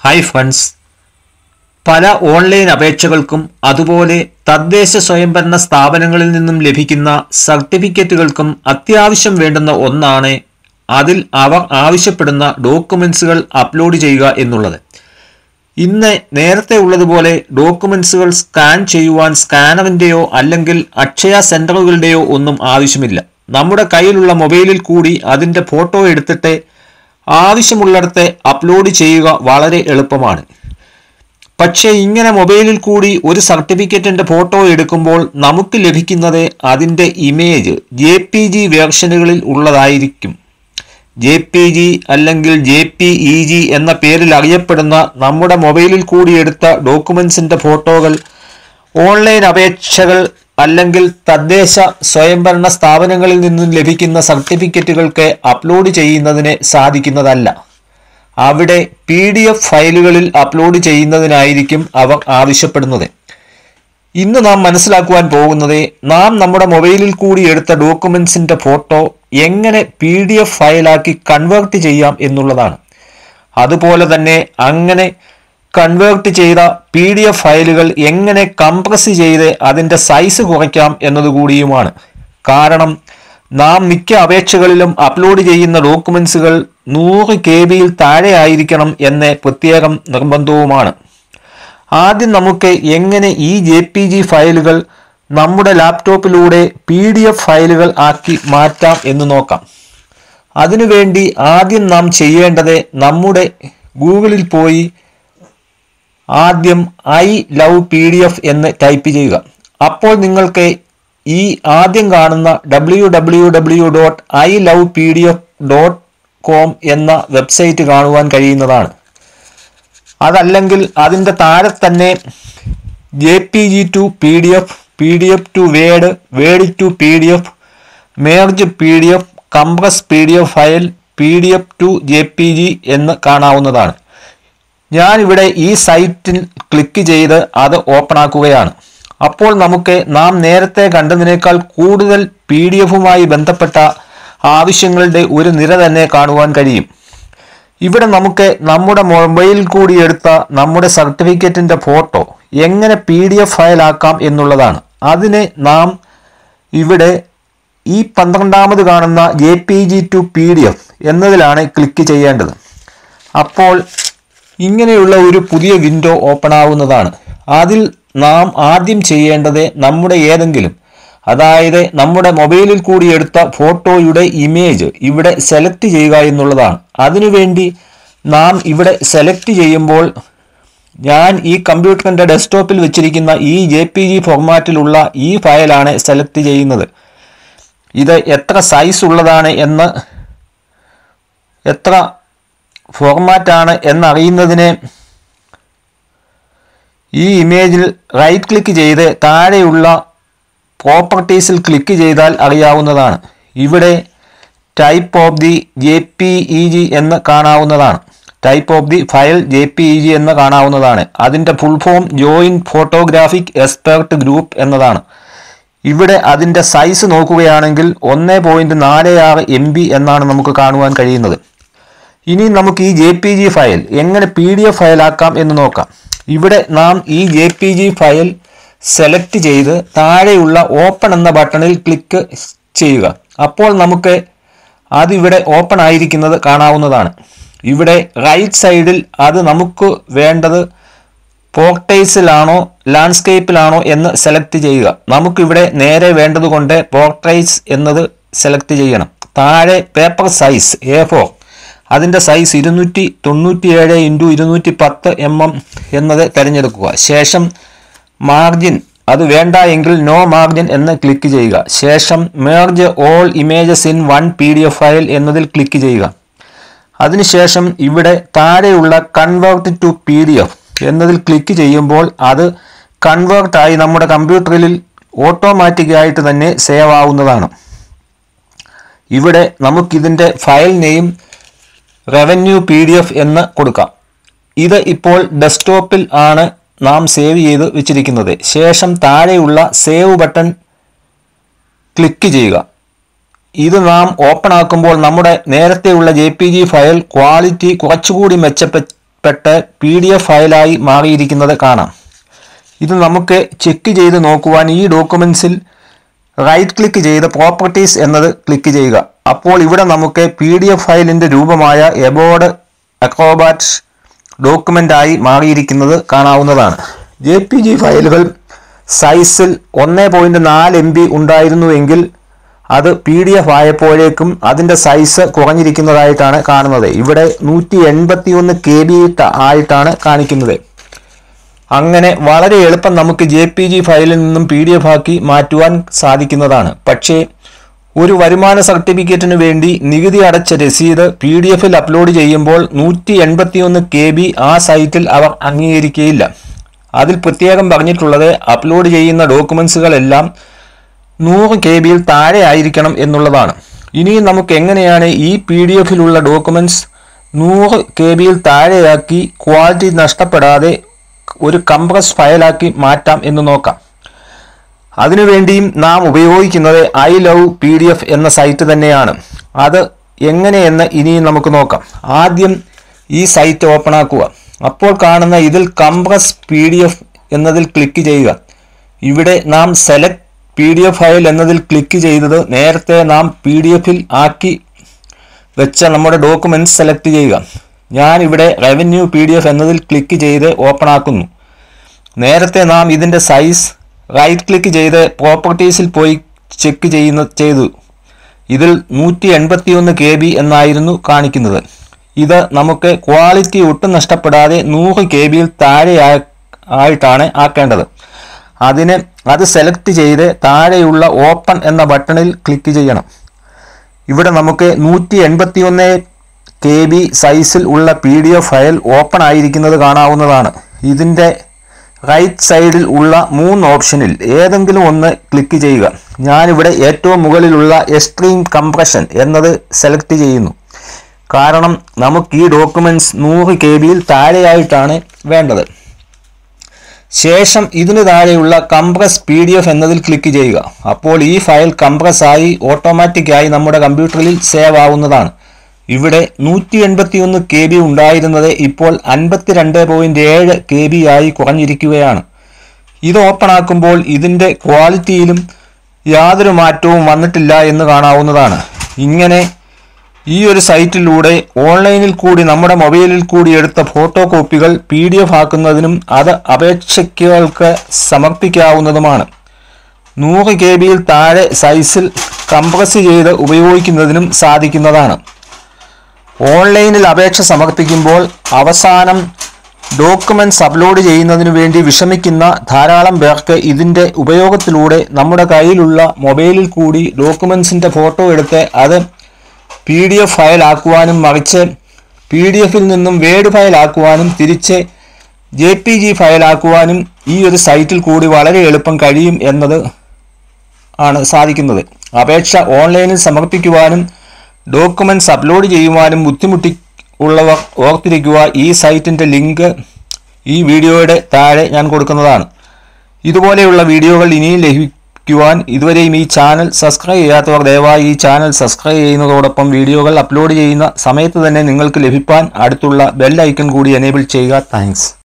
hi friends പല online അപേക്ഷകൾക്കും അതുപോലെ തദ്ദേശ സ്വയംഭരണ സ്ഥാപനങ്ങളിൽ നിന്നും ലഭിക്കുന്ന സർട്ടിഫിക്കറ്റുകൾക്കും അത്യാവശ്യം വേണ്ടുന്ന ഒന്നാണ് അതിൽ അവർ ആവശ്യപ്പെടുന്ന ഡോക്യുമെന്റ്സുകൾ അപ്ലോഡ് ചെയ്യുക എന്നുള്ളത് ഇന്ന് നേരത്തെ ഉള്ളതുപോലെ ഡോക്യുമെന്റ്സുകൾ സ്കാൻ ചെയ്യുവാൻ സ്കാനറിന്റെയോ അല്ലെങ്കിൽ അക്ഷയ സെന്ററുകളുടെയോ ഒന്നും ആവശ്യമില്ല നമ്മുടെ കയ്യിലുള്ള മൊബൈലിൽ കൂടി അതിന്റെ ഫോട്ടോ എടുത്തിട്ട് ആവശ്യമുള്ളിടത്ത് അപ്ലോഡ് ചെയ്യുക വളരെ എളുപ്പമാണ് പക്ഷേ ഇങ്ങനെ മൊബൈലിൽ കൂടി ഒരു സർട്ടിഫിക്കറ്റിന്റെ ഫോട്ടോ എടുക്കുമ്പോൾ നമുക്ക് ലഭിക്കുന്നത് അതിന്റെ ഇമേജ് ജെ പി ജി വേർഷനുകളിൽ ഉള്ളതായിരിക്കും ജെ പി ജി അല്ലെങ്കിൽ ജെ പി ഇ ജി എന്ന പേരിൽ അറിയപ്പെടുന്ന നമ്മുടെ മൊബൈലിൽ കൂടി എടുത്ത ഡോക്യുമെന്റ്സിന്റെ ഫോട്ടോകൾ ഓൺലൈൻ അപേക്ഷകൾ അല്ലെങ്കിൽ തദ്ദേശ സ്വയംഭരണ സ്ഥാപനങ്ങളിൽ നിന്നും ലഭിക്കുന്ന സർട്ടിഫിക്കറ്റുകൾക്ക് അപ്ലോഡ് ചെയ്യുന്നതിന് സാധിക്കുന്നതല്ല അവിടെ പി ഡി എഫ് ഫയലുകളിൽ അപ്ലോഡ് ചെയ്യുന്നതിനായിരിക്കും അവർ ആവശ്യപ്പെടുന്നത് ഇന്ന് നാം മനസ്സിലാക്കുവാൻ പോകുന്നത് നാം നമ്മുടെ മൊബൈലിൽ കൂടി എടുത്ത ഡോക്യുമെന്റ്സിന്റെ ഫോട്ടോ എങ്ങനെ പി ഡി എഫ് ഫയലാക്കി കൺവേർട്ട് ചെയ്യാം എന്നുള്ളതാണ് അതുപോലെ തന്നെ അങ്ങനെ കൺവേർട്ട് ചെയ്ത പി ഡി എഫ് ഫയലുകൾ എങ്ങനെ കംപ്രസ് ചെയ്ത് അതിൻ്റെ സൈസ് കുറയ്ക്കാം എന്നതുകൂടിയുമാണ് കാരണം നാം മിക്ക അപേക്ഷകളിലും അപ്ലോഡ് ചെയ്യുന്ന ഡോക്യുമെന്റ്സുകൾ നൂറ് കെ ബിയിൽ താഴെ ആയിരിക്കണം എന്ന പ്രത്യേകം നിർബന്ധവുമാണ് ആദ്യം നമുക്ക് എങ്ങനെ ഈ ജെ പി ജി ഫയലുകൾ നമ്മുടെ ലാപ്ടോപ്പിലൂടെ പി ഡി എഫ് ഫയലുകൾ ആക്കി മാറ്റാം എന്ന് നോക്കാം അതിനുവേണ്ടി ആദ്യം നാം ചെയ്യേണ്ടത് നമ്മുടെ ഗൂഗിളിൽ പോയി ആദ്യം I love P D F എന്ന് ടൈപ്പ് ചെയ്യുക അപ്പോൾ നിങ്ങൾക്ക് ഈ ആദ്യം കാണുന്ന W W W dot I love P D F dot com എന്ന വെബ്സൈറ്റ് കാണുവാൻ കഴിയുന്നതാണ് അതല്ലെങ്കിൽ അതിൻ്റെ താഴെ തന്നെ J P G to P D F P D F to word word to P D F merge P D F compress P D F file P D F to J P G എന്ന് കാണാവുന്നതാണ് ഞാൻ ഇവിടെ ഈ സൈറ്റിൽ click ചെയ്ത് അത് open ആക്കുകയാണ് അപ്പോൾ നമുക്ക് നാം നേരത്തെ കണ്ടതിനേക്കാൾ കൂടുതൽ പി ഡി എഫുമായി ബന്ധപ്പെട്ട ആവശ്യങ്ങളുടെ ഒരു നിര തന്നെ കാണുവാൻ കഴിയും ഇവിടെ നമുക്ക് നമ്മുടെ മൊബൈലിൽ കൂടി എടുത്ത നമ്മുടെ സർട്ടിഫിക്കറ്റിന്റെ ഫോട്ടോ എങ്ങനെ പി ഡി എഫ് ഫയലാക്കാം എന്നുള്ളതാണ് അതിന് നാം ഇവിടെ ഈ പന്ത്രണ്ടാമത് കാണുന്ന J P G to P D F എന്നതിലാണ് ക്ലിക്ക് ചെയ്യേണ്ടത് അപ്പോൾ ഇങ്ങനെയുള്ള ഒരു പുതിയ വിൻഡോ ഓപ്പൺ ആവുന്നതാണ് അതിൽ നാം ആദ്യം ചെയ്യേണ്ടത് നമ്മുടെ ഏതെങ്കിലും അതായത് നമ്മുടെ മൊബൈലിൽ കൂടി എടുത്ത ഫോട്ടോയുടെ ഇമേജ് ഇവിടെ സെലക്ട് ചെയ്യുക എന്നുള്ളതാണ് അതിനുവേണ്ടി നാം ഇവിടെ സെലക്ട് ചെയ്യുമ്പോൾ ഞാൻ ഈ കമ്പ്യൂട്ടറിൻ്റെ ഡെസ്ക്ടോപ്പിൽ വെച്ചിരിക്കുന്ന ഈ ജെ പി ജി ഫോർമാറ്റിലുള്ള ഈ ഫയലാണ് സെലക്ട് ചെയ്യുന്നത് ഇത് എത്ര സൈസ് ഉള്ളതാണ് എന്ന് എത്ര ഫോർമാറ്റാണ് എന്നറിയുന്നതിന് ഈ ഇമേജിൽ റൈറ്റ് ക്ലിക്ക് ചെയ്ത് താഴെയുള്ള പ്രോപ്പർട്ടീസിൽ ക്ലിക്ക് ചെയ്താൽ അറിയാവുന്നതാണ് ഇവിടെ type of the J P E G എന്ന് കാണാവുന്നതാണ് type of the file J P E G എന്ന് കാണാവുന്നതാണ് അതിൻ്റെ full form joint photographic expert group എന്നതാണ് ഇവിടെ അതിൻ്റെ സൈസ് നോക്കുകയാണെങ്കിൽ ഒന്ന് പോയിൻറ്റ് നാല് ആറ് എം ബി എന്നാണ് നമുക്ക് കാണുവാൻ കഴിയുന്നത് ഇനി നമുക്ക് ഈ ജെ പി ജി ഫയൽ എങ്ങനെ പി ഡി എഫ് ഫയലാക്കാം എന്ന് നോക്കാം ഇവിടെ നാം ഈ J P G file select ചെയ്ത് താഴെയുള്ള ഓപ്പൺ എന്ന ബട്ടണിൽ ക്ലിക്ക് ചെയ്യുക അപ്പോൾ നമുക്ക് അതിവിടെ ഓപ്പൺ ആയിരിക്കുന്നത് കാണാവുന്നതാണ് ഇവിടെ റൈറ്റ് സൈഡിൽ അത് നമുക്ക് വേണ്ടത് പോർട്ടൈസിലാണോ ലാൻഡ്സ്കേപ്പിലാണോ എന്ന് സെലക്ട് ചെയ്യുക നമുക്കിവിടെ നേരെ വേണ്ടതുകൊണ്ട് പോർട്രൈസ് എന്നത് സെലക്ട് ചെയ്യണം താഴെ പേപ്പർ സൈസ് എ ഫോർ അതിൻ്റെ സൈസ് ഇരുന്നൂറ്റി തൊണ്ണൂറ്റി ഏഴ് ഇൻറ്റു ഇരുന്നൂറ്റി പത്ത് എം എം എന്നത് തിരഞ്ഞെടുക്കുക ശേഷം മാർജിൻ അത് വേണ്ട എങ്കിൽ നോ മാർജിൻ എന്ന് ക്ലിക്ക് ചെയ്യുക ശേഷം merge all images in one P D F file എന്നതിൽ ക്ലിക്ക് ചെയ്യുക അതിനുശേഷം ഇവിടെ താഴെയുള്ള convert to P D F എന്നതിൽ ക്ലിക്ക് ചെയ്യുമ്പോൾ അത് കൺവേർട്ടായി നമ്മുടെ കമ്പ്യൂട്ടറിൽ ഓട്ടോമാറ്റിക്കായിട്ട് തന്നെ സേവ് ആവുന്നതാണ് ഇവിടെ നമുക്കിതിൻ്റെ file name revenue P D F എന്ന് കൊടുക്കാം ഇത് ഇപ്പോൾ ഡെസ്ക്ടോപ്പിൽ ആണ് നാം സേവ് ചെയ്ത് വെച്ചിരിക്കുന്നത് ശേഷം താഴെയുള്ള സേവ് ബട്ടൺ ക്ലിക്ക് ചെയ്യുക ഇത് നാം ഓപ്പൺ ആക്കുമ്പോൾ നമ്മുടെ നേരത്തെയുള്ള J P G file quality കുറച്ചുകൂടി മെച്ചപ്പെ പെട്ട് പി ഡി എഫ് ഫയലായി മാറിയിരിക്കുന്നത് കാണാം ഇത് നമുക്ക് ചെക്ക് ചെയ്ത് നോക്കുവാൻ ഈ ഡോക്യുമെൻസിൽ റൈറ്റ് ക്ലിക്ക് ചെയ്ത് പ്രോപ്പർട്ടീസ് എന്നത് ക്ലിക്ക് ചെയ്യുക അപ്പോൾ ഇവിടെ നമുക്ക് പി ഡി എഫ് ഫയലിൻ്റെ രൂപമായ എബോർഡ് അക്രോബാറ്റ് ഡോക്യുമെൻ്റായി മാറിയിരിക്കുന്നത് കാണാവുന്നതാണ് ജെ പി ജി ഫയലുകൾ സൈസിൽ ഒന്ന് പോയിൻറ്റ് നാല് എം ബി ഉണ്ടായിരുന്നുവെങ്കിൽ അത് പി ഡി എഫ് ആയപ്പോഴേക്കും അതിൻ്റെ സൈസ് കുറഞ്ഞിരിക്കുന്നതായിട്ടാണ് കാണുന്നത് ഇവിടെ നൂറ്റി എൺപത്തി ഒന്ന് കെ ബി ആയിട്ടാണ് കാണിക്കുന്നത് അങ്ങനെ വളരെ എളുപ്പം നമുക്ക് ജെ പി ജി ഫയലിൽ നിന്നും പി ഡി എഫ് ആക്കി മാറ്റുവാൻ സാധിക്കുന്നതാണ് പക്ഷേ ഒരു വരുമാന സർട്ടിഫിക്കറ്റിന് വേണ്ടി നികുതി അടച്ച രസീത് പി ഡി എഫിൽ അപ്ലോഡ് ചെയ്യുമ്പോൾ നൂറ്റി എൺപത്തി ഒന്ന് കെ ബി ആ സൈറ്റിൽ അവർ അംഗീകരിക്കുകയില്ല അതിൽ പ്രത്യേകം പറഞ്ഞിട്ടുള്ളത് അപ്ലോഡ് ചെയ്യുന്ന ഡോക്യുമെൻസുകളെല്ലാം നൂറ് കെ ബിയിൽ താഴെ ആയിരിക്കണം എന്നുള്ളതാണ് ഇനിയും നമുക്ക് എങ്ങനെയാണ് ഈ പി ഡി എഫിലുള്ള ഡോക്യുമെൻറ്റ്സ് നൂറ് കെ ബിയിൽ താഴെയാക്കി ക്വാളിറ്റി നഷ്ടപ്പെടാതെ ഒരു കംപ്രസ് ഫയലാക്കി മാറ്റാം എന്ന് നോക്കാം അതിനുവേണ്ടിയും നാം ഉപയോഗിക്കുന്നത് I love P D F എന്ന സൈറ്റ് തന്നെയാണ് അത് എങ്ങനെയെന്ന് ഇനിയും നമുക്ക് നോക്കാം ആദ്യം ഈ സൈറ്റ് ഓപ്പൺ ആക്കുക അപ്പോൾ കാണുന്ന ഇതിൽ കംപ്രസ് പി ഡി എഫ് എന്നതിൽ ക്ലിക്ക് ചെയ്യുക ഇവിടെ നാം select P D F file എന്നതിൽ ക്ലിക്ക് ചെയ്തത് നേരത്തെ നാം പി ഡി എഫിൽ ആക്കി വെച്ച നമ്മുടെ ഡോക്യുമെൻറ്റ്സ് സെലക്ട് ചെയ്യുക ഞാൻ ഇവിടെ റവന്യൂ പി ഡി എഫ് എന്നതിൽ ക്ലിക്ക് ചെയ്ത് ഓപ്പൺ ആക്കുന്നു നേരത്തെ നാം ഇതിൻ്റെ സൈസ് റൈറ്റ് ക്ലിക്ക് ചെയ്ത് പ്രോപ്പർട്ടീസിൽ പോയി ചെക്ക് ചെയ്യുന്ന ചെയ്തു ഇതിൽ നൂറ്റി എൺപത്തി ഒന്ന് കെ ബി എന്നായിരുന്നു കാണിക്കുന്നത് ഇത് നമുക്ക് ക്വാളിറ്റി ഒട്ടും നഷ്ടപ്പെടാതെ നൂറ് കെ ബിയിൽ താഴെ ആയിട്ടാണ് ആക്കേണ്ടത് അതിന് അത് സെലക്ട് ചെയ്ത് താഴെയുള്ള ഓപ്പൺ എന്ന ബട്ടണിൽ ക്ലിക്ക് ചെയ്യണം ഇവിടെ നമുക്ക് നൂറ്റി എൺപത്തി ഒന്ന് കെ ബി സൈസിൽ ഉള്ള P D F file open ആയിരിക്കുന്നത് കാണാവുന്നതാണ് ഇതിൻ്റെ റൈറ്റ് സൈഡിൽ ഉള്ള മൂന്ന് ഓപ്ഷനിൽ ഏതെങ്കിലും ഒന്ന് ക്ലിക്ക് ചെയ്യുക ഞാനിവിടെ ഏറ്റവും മുകളിലുള്ള എക്സ്ട്രീം കംപ്രഷൻ എന്നത് സെലക്ട് ചെയ്യുന്നു കാരണം നമുക്ക് ഈ ഡോക്യുമെൻറ്റ്സ് നൂറ് കെ ബിയിൽ താഴെയായിട്ടാണ് വേണ്ടത് ശേഷം ഇതിന് താഴെയുള്ള കംപ്രസ് പി ഡി എഫ് എന്നതിൽ ക്ലിക്ക് ചെയ്യുക അപ്പോൾ ഈ ഫയൽ കംപ്രസ് ആയി ഓട്ടോമാറ്റിക്കായി നമ്മുടെ കമ്പ്യൂട്ടറിൽ സേവ് ആവുന്നതാണ് ഇവിടെ നൂറ്റി എൺപത്തി ഒന്ന് കെ ബി ഉണ്ടായിരുന്നത് ഇപ്പോൾ അൻപത്തിരണ്ട് പോയിന്റ് ഏഴ് കെ ബി ആയി കുറഞ്ഞിരിക്കുകയാണ് ഇത് ഓപ്പൺ ആക്കുമ്പോൾ ഇതിൻ്റെ ക്വാളിറ്റിയിലും യാതൊരു മാറ്റവും വന്നിട്ടില്ല എന്ന് കാണാവുന്നതാണ് ഇങ്ങനെ ഈ ഒരു സൈറ്റിലൂടെ ഓൺലൈനിൽ കൂടി നമ്മുടെ മൊബൈലിൽ കൂടി എടുത്ത ഫോട്ടോ കോപ്പികൾ പി ഡി എഫ് ആക്കുന്നതിനും അത് അപേക്ഷകൾക്ക് സമർപ്പിക്കാവുന്നതുമാണ് നൂറ് കെ ബിയിൽ താഴെ സൈസിൽ കംപ്രസ് ചെയ്ത് ഉപയോഗിക്കുന്നതിനും സാധിക്കുന്നതാണ് ഓൺലൈനിൽ അപേക്ഷ സമർപ്പിക്കുമ്പോൾ അവസാനം ഡോക്യുമെന്റ്സ് അപ്ലോഡ് ചെയ്യുന്നതിനു വേണ്ടി വിഷമിക്കുന്ന ധാരാളം പേർക്ക് ഇതിൻ്റെ ഉപയോഗത്തിലൂടെ നമ്മുടെ കയ്യിലുള്ള മൊബൈലിൽ കൂടി ഡോക്യുമെന്റ്സിൻ്റെ ഫോട്ടോ എടുത്ത് അത് പി ഡി എഫ് ഫയൽ ആക്കുവാനും മറിച്ച് പി ഡി എഫിൽ നിന്നും വേഡ് ഫയൽ ആക്കുവാനും തിരിച്ച് ജെ പി ജി ഫയൽ ആക്കുവാനും ഈ ഒരു സൈറ്റിൽ കൂടി വളരെ എളുപ്പം കഴിയും എന്നത് ആണ് സാധിക്കുന്നത് അപേക്ഷ ഓൺലൈനിൽ സമർപ്പിക്കുവാനും ഡോക്യുമെന്റ്സ് അപ്ലോഡ് ചെയ്യുവാനും ബുദ്ധിമുട്ടി ഉള്ളവർ ഓർത്തിരിക്കുക ഈ സൈറ്റിൻ്റെ ലിങ്ക് ഈ വീഡിയോയുടെ താഴെ ഞാൻ കൊടുക്കുന്നതാണ് ഇതുപോലെയുള്ള വീഡിയോകൾ ഇനിയും ലഭിക്കുവാൻ ഇതുവരെയും ഈ ചാനൽ സബ്സ്ക്രൈബ് ചെയ്യാത്തവർ ദയവായി ഈ ചാനൽ സബ്സ്ക്രൈബ് ചെയ്യുന്നതോടൊപ്പം വീഡിയോകൾ അപ്ലോഡ് ചെയ്യുന്ന സമയത്ത് തന്നെ നിങ്ങൾക്ക് ലഭിക്കാൻ അടുത്തുള്ള ബെൽ ഐക്കൺ കൂടി എനേബിൾ ചെയ്യുക താങ്ക്സ്